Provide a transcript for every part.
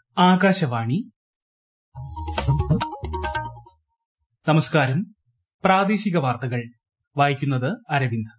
ആകാശവാണി നമസ്കാരം പ്രാദേശിക വാർത്തകൾ വായിക്കുന്നത് അരവിന്ദ്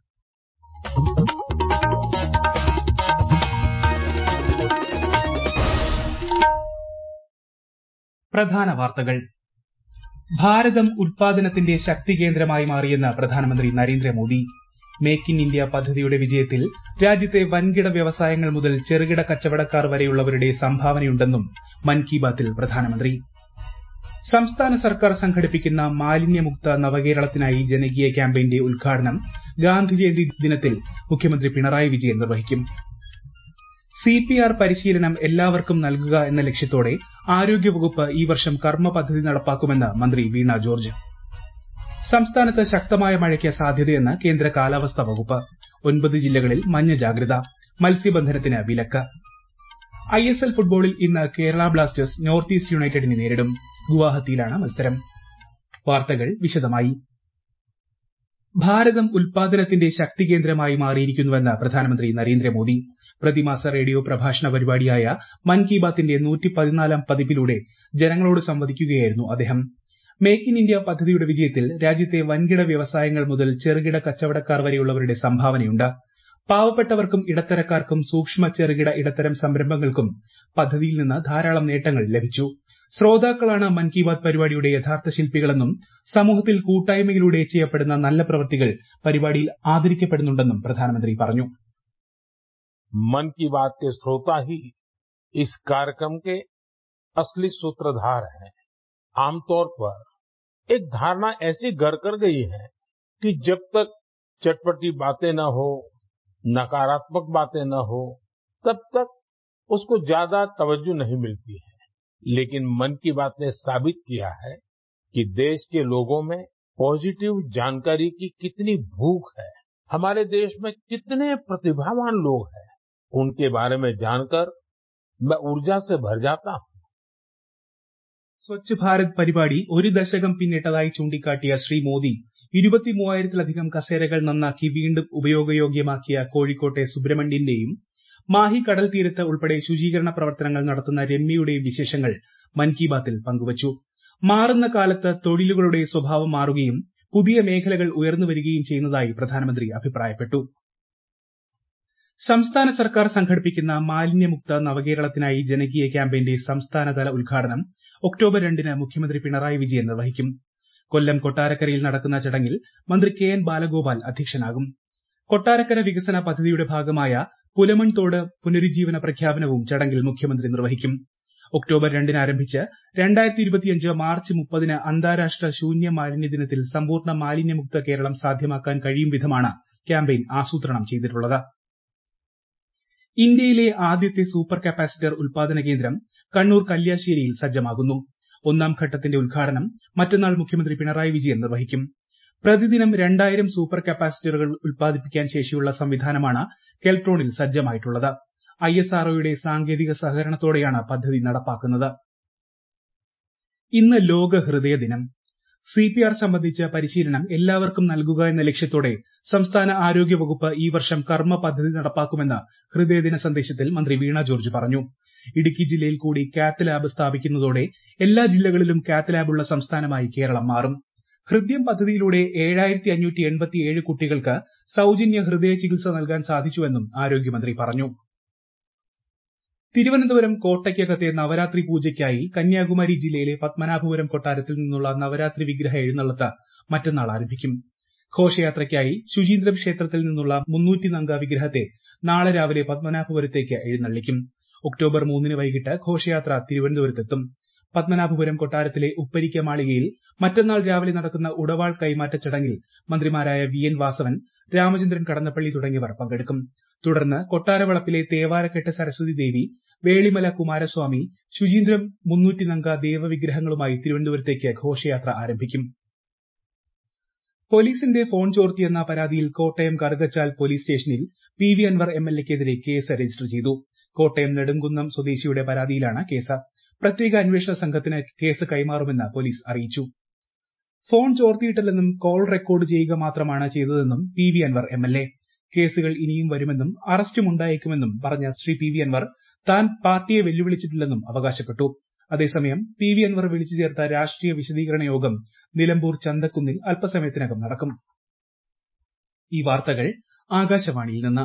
പ്രധാന വാർത്തകൾ ഭാരതം ഉൽപാദനത്തിന്റെ ശക്തി കേന്ദ്രമായി മാറിയെന്ന് പ്രധാനമന്ത്രി നരേന്ദ്രമോദി മേക്ക് ഇൻ ഇന്ത്യ പദ്ധതിയുടെ വിജയത്തിൽ രാജ്യത്തെ വൻകിട വ്യവസായങ്ങൾ മുതൽ ചെറുകിട കച്ചവടക്കാർ വരെയുള്ളവരുടെ സംഭാവനയുണ്ടെന്നും മൻ കി ബാത്തിൽ പ്രധാനമന്ത്രി സംസ്ഥാന സർക്കാർ സംഘടിപ്പിക്കുന്ന മാലിന്യമുക്ത നവകേരളത്തിനായി ജനകീയ ക്യാമ്പയിന്റെ ഉദ്ഘാടനം ഗാന്ധി ജയന്തി ദിനത്തിൽ മുഖ്യമന്ത്രി പിണറായി വിജയൻ നിർവഹിക്കും സിപിആർ പരിശീലനം എല്ലാവർക്കും നൽകുക എന്ന ലക്ഷ്യത്തോടെ ആരോഗ്യവകുപ്പ് ഈ വർഷം കർമ്മ പദ്ധതി നടപ്പാക്കുമെന്ന് മന്ത്രി വീണ ജോർജ് സംസ്ഥാനത്ത് ശക്തമായ മഴയ്ക്ക് സാധ്യതയെന്ന് കേന്ദ്ര കാലാവസ്ഥാ വകുപ്പ് ഒൻപത് ജില്ലകളിൽ മഞ്ഞ ജാഗ്രത മത്സ്യബന്ധനത്തിന് വിലക്ക് ഐഎസ്എൽ ഫുട്ബോളിൽ ഇന്ന് കേരള ബ്ലാസ്റ്റേഴ്സ് നോർത്ത് ഈസ്റ്റ് യുണൈറ്റഡിനെ നേരിടും ഗുവാഹത്തിയിലാണ് മത്സരം വാർത്തകൾ വിശദമായി ഭാരതം ഉൽപാദനത്തിന്റെ ശക്തി കേന്ദ്രമായി മാറിയിരിക്കുന്നുവെന്ന് പ്രധാനമന്ത്രി നരേന്ദ്രമോദി പ്രതിമാസ റേഡിയോ പ്രഭാഷണ പരിപാടിയായ മൻ കി ബാത്തിന്റെ നൂറ്റിപ്പതിനാലാം പതിപ്പിലൂടെ ജനങ്ങളോട് സംവദിക്കുകയായിരുന്നു അദ്ദേഹം മേക്ക് ഇൻ ഇന്ത്യ പദ്ധതിയുടെ വിജയത്തിൽ രാജ്യത്തെ വൻകിട വ്യവസായങ്ങൾ മുതൽ ചെറുകിട കച്ചവടക്കാർ വരെയുള്ളവരുടെ സംഭാവനയുണ്ട് പാവപ്പെട്ടവർക്കും ഇടത്തരക്കാർക്കും സൂക്ഷ്മ ചെറുകിട ഇടത്തരം സംരംഭങ്ങൾക്കും പദ്ധതിയിൽ നിന്ന് ധാരാളം നേട്ടങ്ങൾ ലഭിച്ചു ശ്രോതാക്കളാണ് മൻ കി ബാത് പരിപാടിയുടെ യഥാർത്ഥ ശില്പികളെന്നും സമൂഹത്തിൽ കൂട്ടായ്മയിലൂടെ ചെയ്യപ്പെടുന്ന നല്ല പ്രവൃത്തികൾ പരിപാടിയിൽ ആദരിക്കപ്പെടുന്നുണ്ടെന്നും പ്രധാനമന്ത്രി പറഞ്ഞു मन की बात के श्रोता ही इस कार्यक्रम के असली सूत्रधार हैं आमतौर पर एक धारणा ऐसी घर कर गई है कि जब तक चटपटी बातें न हो नकारात्मक बातें न हो तब तक उसको ज्यादा तवज्जो नहीं मिलती है लेकिन मन की बात ने साबित किया है कि देश के लोगों में पॉजिटिव जानकारी की कितनी भूख है हमारे देश में कितने प्रतिभावान लोग हैं उनके बारे में जानकर मैं ऊर्जा से भर जाता हूं സ്വച്ഛ് ഭാരത് പരിപാടി ഒരു ദശകം പിന്നിട്ടതായി ചൂണ്ടിക്കാട്ടിയ ശ്രീ മോദി ഇരുപത്തിമൂവായിരത്തിലധികം കസേരകൾ നന്നാക്കി വീണ്ടും ഉപയോഗയോഗ്യമാക്കിയ കോഴിക്കോട്ടെ സുബ്രഹ്മണ്യന്റെയും മാഹി കടൽ തീരത്ത് ഉൾപ്പെടെ ശുചീകരണ പ്രവർത്തനങ്ങൾ നടത്തുന്ന രമ്യയുടെയും വിശേഷങ്ങൾ മൻ കി ബാത്തിൽ പങ്കുവച്ചു മാറുന്ന കാലത്ത് തൊഴിലുകളുടെ സ്വഭാവം മാറുകയും പുതിയ മേഖലകൾ ഉയർന്നു വരികയും ചെയ്യുന്നതായി പ്രധാനമന്ത്രി അഭിപ്രായപ്പെട്ടു സംസ്ഥാന സർക്കാർ സംഘടിപ്പിക്കുന്ന മാലിന്യമുക്ത നവകേരളത്തിനായി ജനകീയ ക്യാമ്പയിന്റെ സംസ്ഥാനതല ഉദ്ഘാടനം ഒക്ടോബർ രണ്ടിന് മുഖ്യമന്ത്രി പിണറായി വിജയൻ നിർവഹിക്കും കൊല്ലം കൊട്ടാരക്കരയിൽ നടക്കുന്ന ചടങ്ങിൽ മന്ത്രി കെ എൻ ബാലഗോപാൽ അധ്യക്ഷനാകും കൊട്ടാരക്കര വികസന പദ്ധതിയുടെ ഭാഗമായ പുലമൺതോട് പുനരുജ്ജീവന പ്രഖ്യാപനവും ചടങ്ങിൽ മുഖ്യമന്ത്രി നിർവഹിക്കും ഒക്ടോബർ രണ്ടിന് ആരംഭിച്ച് രണ്ടായിരത്തി ഇരുപത്തിയഞ്ച് മാർച്ച് മുപ്പതിന് അന്താരാഷ്ട്ര ശൂന്യ മാലിന്യ ദിനത്തിൽ സമ്പൂർണ്ണ മാലിന്യമുക്ത കേരളം സാധ്യമാക്കാൻ കഴിയും വിധമാണ് ക്യാമ്പയിൻ ആസൂത്രണം ചെയ്തിട്ടുള്ളത് ഇന്ത്യയിലെ ആദ്യത്തെ സൂപ്പർ കപ്പാസിറ്റർ ഉൽപാദന കേന്ദ്രം കണ്ണൂർ കല്യാശ്ശേരിയിൽ സജ്ജമാകുന്നു ഒന്നാം ഘട്ടത്തിന്റെ ഉദ്ഘാടനം മറ്റന്നാൾ മുഖ്യമന്ത്രി പിണറായി വിജയൻ നിർവഹിക്കും പ്രതിദിനം രണ്ടായിരം സൂപ്പർ കപ്പാസിറ്ററുകൾ ഉൽപ്പാദിപ്പിക്കാൻ ശേഷിയുള്ള സംവിധാനമാണ് കെൽട്രോണിൽ സജ്ജമായിട്ടുള്ളത് ഐഎസ്ആർഒയുടെ സാങ്കേതിക സഹകരണത്തോടെയാണ് പദ്ധതി നടപ്പാക്കുന്നത് ഇന്ന് ലോക ഹൃദയ ദിനം സിപിആർ സംബന്ധിച്ച പരിശീലനം എല്ലാവർക്കും നൽകുക എന്ന ലക്ഷ്യത്തോടെ സംസ്ഥാന ആരോഗ്യ വകുപ്പ് ഈ വർഷം കർമ്മ പദ്ധതി നടപ്പാക്കുമെന്ന് ഹൃദയദിന സന്ദേശത്തിൽ മന്ത്രി വീണ ജോർജ് പറഞ്ഞു ഇടുക്കി ജില്ലയിൽ കൂടി കാത്ത് ലാബ് സ്ഥാപിക്കുന്നതോടെ എല്ലാ ജില്ലകളിലും കാത്ത് ലാബുള്ള സംസ്ഥാനമായി കേരളം മാറും ഹൃദ്യം പദ്ധതിയിലൂടെ ഏഴായിരത്തി അഞ്ഞൂറ്റി എൺപത്തിയേഴ് കുട്ടികൾക്ക് സൌജന്യ ഹൃദയ ചികിത്സ നൽകാൻ സാധിച്ചുവെന്നും ആരോഗ്യമന്ത്രി പറഞ്ഞു തിരുവനന്തപുരം കോട്ടയ്ക്കകത്തെ നവരാത്രി പൂജയ്ക്കായി കന്യാകുമാരി ജില്ലയിലെ പത്മനാഭപുരം കൊട്ടാരത്തിൽ നിന്നുള്ള നവരാത്രി വിഗ്രഹ എഴുന്നള്ളത്ത് മറ്റന്നാൾ ആരംഭിക്കും ഘോഷയാത്രയ്ക്കായി ശുചീന്ദ്രം ക്ഷേത്രത്തിൽ നിന്നുള്ള മുന്നൂറ്റിനംഗ വിഗ്രഹത്തെ നാളെ രാവിലെ പത്മനാഭപുരത്തേക്ക് എഴുന്നള്ളിക്കും ഒക്ടോബർ മൂന്നിന് വൈകിട്ട് ഘോഷയാത്ര തിരുവനന്തപുരത്തെത്തും പത്മനാഭപുരം കൊട്ടാരത്തിലെ ഉപ്പരിക്ക മാളികയിൽ മറ്റന്നാൾ രാവിലെ നടക്കുന്ന ഉടവാൾ കൈമാറ്റ ചടങ്ങിൽ മന്ത്രിമാരായ വി എൻ വാസവൻ രാമചന്ദ്രൻ കടന്നപ്പള്ളി തുടങ്ങിയവർ പങ്കെടുക്കും തുടർന്ന് കൊട്ടാരവളപ്പിലെ തേവാരക്കെട്ട് സരസ്വതി ദേവി വേളിമല കുമാരസ്വാമി ശുചീന്ദ്രം മുന്നൂറ്റിനംഗ ദേവവിഗ്രഹങ്ങളുമായി തിരുവനന്തപുരത്തേക്ക് ഘോഷയാത്ര ആരംഭിക്കും പോലീസിന്റെ ഫോൺ ചോർത്തിയെന്ന പരാതിയിൽ കോട്ടയം കറുകച്ചാൽ പോലീസ് സ്റ്റേഷനിൽ പി വി അൻവർ എംഎൽഎക്കെതിരെ കേസ് രജിസ്റ്റർ ചെയ്തു കോട്ടയം നെടുങ്കുന്നം സ്വദേശിയുടെ പരാതിയിലാണ് കേസ് പ്രത്യേക അന്വേഷണ സംഘത്തിന് കേസ് കൈമാറുമെന്ന് പോലീസ് അറിയിച്ചു ഫോൺ ചോർത്തിയിട്ടില്ലെന്നും കോൾ റെക്കോർഡ് ചെയ്യുക മാത്രമാണ് ചെയ്തതെന്നും പി വി അൻവർ എംഎൽഎ കേസുകൾ ഇനിയും വരുമെന്നും അറസ്റ്റും ഉണ്ടായേക്കുമെന്നും പറഞ്ഞ ശ്രീ പി വി അൻവർ താൻ പാർട്ടിയെ വെല്ലുവിളിച്ചിട്ടില്ലെന്നും അവകാശപ്പെട്ടു അതേസമയം പി വി അൻവർ വിളിച്ചു ചേർത്ത രാഷ്ട്രീയ വിശദീകരണ യോഗം നിലമ്പൂർ ചന്തക്കുന്നിൽ അല്പസമയത്തിനകം നടക്കും ഈ വാർത്തകൾ ആകാശവാണിയിൽ നിന്ന്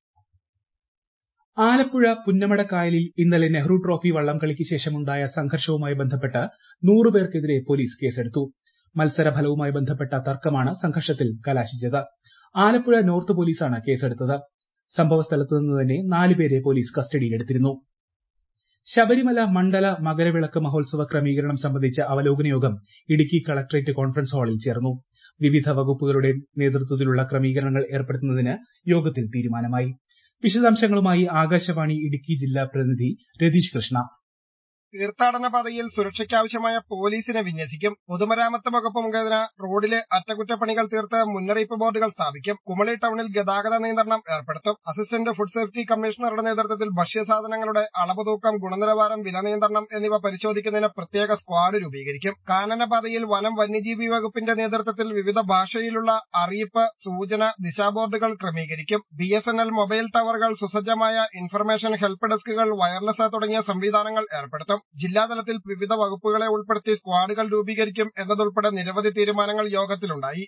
ആലപ്പുഴ പുന്നമട കായലിൽ ഇന്നലെ നെഹ്റു ട്രോഫി വള്ളംകളിക്ക് ശേഷമുണ്ടായ സംഘർഷവുമായി ബന്ധപ്പെട്ട് നൂറ് പേർക്കെതിരെ പോലീസ് കേസെടുത്തു മത്സരഫലവുമായി ബന്ധപ്പെട്ട തർക്കമാണ് സംഘർഷത്തിൽ കലാശിച്ചത് ആലപ്പുഴ നോർത്ത് പോലീസാണ് കേസെടുത്തത് സംഭവസ്ഥലത്ത് നിന്ന് തന്നെ നാല് പേരെ പോലീസ് കസ്റ്റഡിയിലെടുത്തിരുന്നു ശബരിമല മണ്ഡല മകരവിളക്ക് മഹോത്സവ ക്രമീകരണം സംബന്ധിച്ച അവലോകന യോഗം ഇടുക്കി കളക്ടറേറ്റ് കോൺഫറൻസ് ഹാളിൽ ചേർന്നു വിവിധ വകുപ്പുകളുടെ നേതൃത്വത്തിലുള്ള ക്രമീകരണങ്ങൾ ഏർപ്പെടുത്തുന്നതിന് യോഗത്തിൽ തീരുമാനമായി വിശദാംശങ്ങളുമായി ആകാശവാണി ഇടുക്കി ജില്ലാ പ്രതിനിധി രതീഷ് കൃഷ്ണ തീർത്ഥാടന പാതയിൽ സുരക്ഷയ്ക്കാവശ്യമായ പോലീസിനെ വിന്യസിക്കും പൊതുമരാമത്ത് വകുപ്പ് മുഖേന റോഡിലെ അറ്റകുറ്റപ്പണികൾ തീർത്ത് മുന്നറിയിപ്പ് ബോർഡുകൾ സ്ഥാപിക്കും കുമളി ടൗണിൽ ഗതാഗത നിയന്ത്രണം ഏർപ്പെടുത്തും അസിസ്റ്റന്റ് ഫുഡ് സേഫ്റ്റി കമ്മീഷണറുടെ നേതൃത്വത്തിൽ ഭക്ഷ്യസാധനങ്ങളുടെ അളവ് തൂക്കം ഗുണനിലവാരം വില നിയന്ത്രണം എന്നിവ പരിശോധിക്കുന്നതിന് പ്രത്യേക സ്ക്വാഡ് രൂപീകരിക്കും കാനനപാതയിൽ വനം വന്യജീവി വകുപ്പിന്റെ നേതൃത്വത്തിൽ വിവിധ ഭാഷയിലുള്ള അറിയിപ്പ് സൂചന ദിശാബോർഡുകൾ ക്രമീകരിക്കും B S N L mobile ടവറുകൾ സുസജ്ജമായ ഇൻഫർമേഷൻ ഹെൽപ്പ് ഡെസ്കുകൾ വയർലെസ് തുടങ്ങിയ സംവിധാനങ്ങൾ ഏർപ്പെടുത്തും ജില്ലാതലത്തിൽ വിവിധ വകുപ്പുകളെ ഉൾപ്പെടുത്തി സ്ക്വാഡുകൾ രൂപീകരിക്കും എന്നതുൾപ്പെടെ നിരവധി തീരുമാനങ്ങൾ യോഗത്തിലുണ്ടായി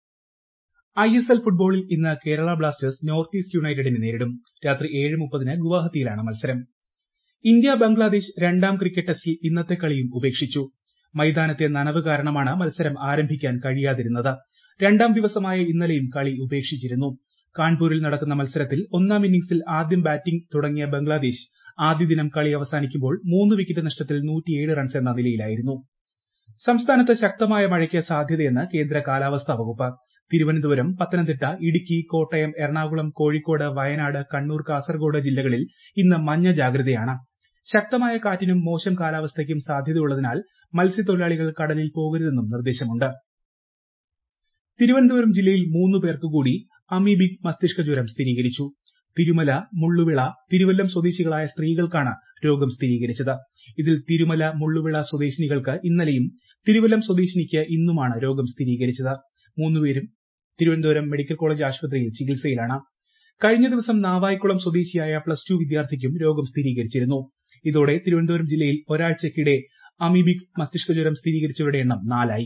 ഐ എസ് എൽ ഫുട്ബോളിൽ ഇന്ന് കേരള ബ്ലാസ്റ്റേഴ്സ് നോർത്ത് ഈസ്റ്റ് യുണൈറ്റഡിനെ നേരിടും രാത്രി ഏഴ് മുപ്പതിന് ഗുവാഹത്തിയിലാണ് മത്സരം ഇന്ത്യ ബംഗ്ലാദേശ് രണ്ടാം ക്രിക്കറ്റ് ടെസ്റ്റിൽ ഇന്നത്തെ കളിയും ഉപേക്ഷിച്ചു മൈതാനത്തെ നനവ് കാരണമാണ് മത്സരം ആരംഭിക്കാൻ കഴിയാതിരുന്നത് രണ്ടാം ദിവസമായ ഇന്നലെയും കളി ഉപേക്ഷിച്ചിരുന്നു കാൺപൂരിൽ നടക്കുന്ന മത്സരത്തിൽ ഒന്നാം ഇന്നിംഗ്സിൽ ആദ്യം ബാറ്റിംഗ് തുടങ്ങിയ ബംഗ്ലാദേശ് ആദ്യ ദിനം കളി അവസാനിക്കുമ്പോൾ മൂന്ന് വിക്കറ്റ് നഷ്ടത്തിൽ നൂറ്റിയേഴ് റൺസ് എന്ന നിലയിലായിരുന്നു സംസ്ഥാനത്ത് ശക്തമായ മഴയ്ക്ക് സാധ്യതയെന്ന് കേന്ദ്ര കാലാവസ്ഥാ വകുപ്പ് തിരുവനന്തപുരം പത്തനംതിട്ട ഇടുക്കി കോട്ടയം എറണാകുളം കോഴിക്കോട് വയനാട് കണ്ണൂർ കാസർഗോഡ് ജില്ലകളിൽ ഇന്ന് മഞ്ഞ ജാഗ്രതയാണ് ശക്തമായ കാറ്റിനും മോശം കാലാവസ്ഥയ്ക്കും സാധ്യതയുള്ളതിനാൽ മത്സ്യത്തൊഴിലാളികൾ കടലിൽ പോകരുതെന്നും നിർദ്ദേശമുണ്ട് തിരുവനന്തപുരം ജില്ലയിൽ മൂന്ന് പേർക്ക് കൂടി അമീബിക് മസ്തിഷ്ക ജ്വരം സ്ഥിരീകരിച്ചു തിരുമല മുള്ളുവിള തിരുവല്ലം സ്വദേശികളായ സ്ത്രീകൾക്കാണ് രോഗം സ്ഥിരീകരിച്ചത് ഇതിൽ തിരുമല മുള്ളുവിള സ്വദേശിനികൾക്ക് ഇന്നലെയും തിരുവല്ലം സ്വദേശിനിക്ക് ഇന്നുമാണ് രോഗം സ്ഥിരീകരിച്ചത് മൂന്നുപേരും തിരുവനന്തപുരം മെഡിക്കൽ കോളേജ് ആശുപത്രിയിൽ ചികിത്സയിലാണ് കഴിഞ്ഞ ദിവസം നാവായിക്കുളം സ്വദേശിയായ പ്ലസ് ടു വിദ്യാർത്ഥിക്കും രോഗം സ്ഥിരീകരിച്ചിരുന്നു ഇതോടെ തിരുവനന്തപുരം ജില്ലയിൽ ഒരാഴ്ചയ്ക്കിടെ അമീബിക് മസ്തിഷ്ക ജ്വരം സ്ഥിരീകരിച്ചവരുടെ എണ്ണം നാലായി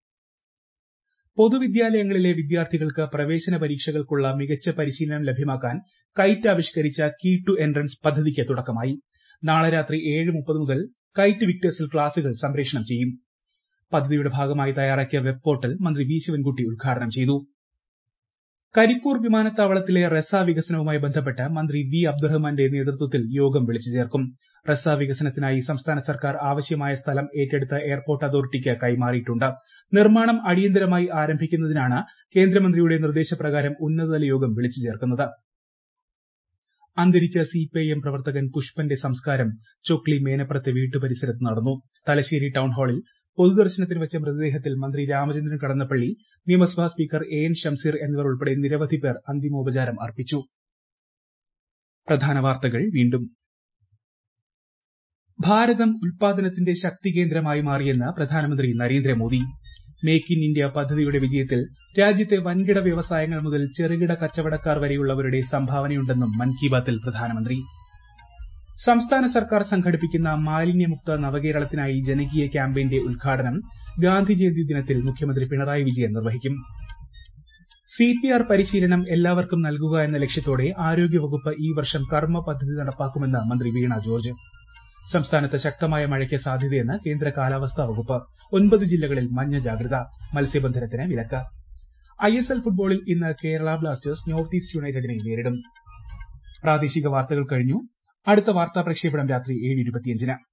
പൊതുവിദ്യാലയങ്ങളിലെ വിദ്യാർത്ഥികൾക്ക് പ്രവേശന പരീക്ഷകൾക്കുള്ള മികച്ച പരിശീലനം ലഭ്യമാക്കാൻ കൈറ്റ് ആവിഷ്കരിച്ച കീ ടു എൻട്രൻസ് പദ്ധതിക്ക് തുടക്കമായി നാളെ രാത്രി ഏഴ് മുപ്പത് മുതൽ കൈറ്റ് വിക്ടേഴ്സിൽ ക്ലാസുകൾ സംപ്രേഷണം ചെയ്യും പദ്ധതിയുടെ ഭാഗമായി തയ്യാറാക്കിയ വെബ് പോർട്ടൽ മന്ത്രി വി ശിവൻകുട്ടി ഉദ്ഘാടനം ചെയ്തു കരിപ്പൂർ വിമാനത്താവളത്തിലെ റെസ വികസനവുമായി ബന്ധപ്പെട്ട് മന്ത്രി വി അബ്ദുറഹ്മാന്റെ നേതൃത്വത്തിൽ യോഗം വിളിച്ചു ചേർക്കും റെസ വികസനത്തിനായി സംസ്ഥാന സർക്കാർ ആവശ്യമായ സ്ഥലം ഏറ്റെടുത്ത് എയർപോർട്ട് അതോറിറ്റിക്ക് കൈമാറിയിട്ടുണ്ട് നിർമ്മാണം അടിയന്തരമായി ആരംഭിക്കുന്നതിനാണ് കേന്ദ്രമന്ത്രിയുടെ നിർദ്ദേശപ്രകാരം ഉന്നതതല യോഗം വിളിച്ചു ചേർക്കുന്നത് അന്തരിച്ച സിപിഐഎം പ്രവർത്തകൻ പുഷ്പന്റെ സംസ്കാരം ചൊക്ലി മേനപ്പുറത്തെ വീട്ടുപരിസരത്ത് നടന്നു തലശ്ശേരി ടൌൺ ഹാളിൽ പൊതുദർശനത്തിന് വെച്ച മൃതദേഹത്തിൽ മന്ത്രി രാമചന്ദ്രൻ കടന്നപ്പള്ളി നിയമസഭാ സ്പീക്കർ എ എൻ ഷംസീർ എന്നിവർ ഉൾപ്പെടെ നിരവധി പേർ അന്തിമോപചാരം അർപ്പിച്ചു പ്രധാന വാർത്തകൾ വീണ്ടും ഭാരതം ഉൽപാദനത്തിന്റെ ശക്തി കേന്ദ്രമായി മാറിയെന്ന് പ്രധാനമന്ത്രി നരേന്ദ്രമോദി മേക്ക് ഇൻ ഇന്ത്യ പദ്ധതിയുടെ വിജയത്തിൽ രാജ്യത്തെ വൻകിട വ്യവസായങ്ങൾ മുതൽ ചെറുകിട കച്ചവടക്കാർ വരെയുള്ളവരുടെ സംഭാവനയുണ്ടെന്നും മൻ കി ബാത്തിൽ പ്രധാനമന്ത്രി സംസ്ഥാന സർക്കാർ സംഘടിപ്പിക്കുന്ന മാലിന്യമുക്ത നവകേരളത്തിനായി ജനകീയ ക്യാമ്പയിന്റെ ഉദ്ഘാടനം ഗാന്ധി ജയന്തി ദിനത്തിൽ മുഖ്യമന്ത്രി പിണറായി വിജയൻ നിർവഹിക്കും സിപിആർ പരിശീലനം എല്ലാവർക്കും നൽകുക എന്ന ലക്ഷ്യത്തോടെ ആരോഗ്യവകുപ്പ് ഈ വർഷം കർമ്മ പദ്ധതി നടപ്പാക്കുമെന്ന് മന്ത്രി വീണ ജോർജ് സംസ്ഥാനത്ത് ശക്തമായ മഴയ്ക്ക് സാധ്യതയെന്ന് കേന്ദ്ര കാലാവസ്ഥാ വകുപ്പ് ഒൻപത് ജില്ലകളിൽ മഞ്ഞ ജാഗ്രത മത്സ്യബന്ധനത്തിന് വിലക്ക് ഐ എസ് എൽ ഫുട്ബോളിൽ ഇന്ന് കേരള ബ്ലാസ്റ്റേഴ്സ് നോർത്ത് ഈസ്റ്റ് യുണൈറ്റഡിനെ നേരിടും പ്രാദേശിക വാർത്തകൾ കഴിഞ്ഞു അടുത്ത വാർത്താ പ്രക്ഷേപണം രാത്രി ഏഴ് ഇരുപത്തിയഞ്ചിന്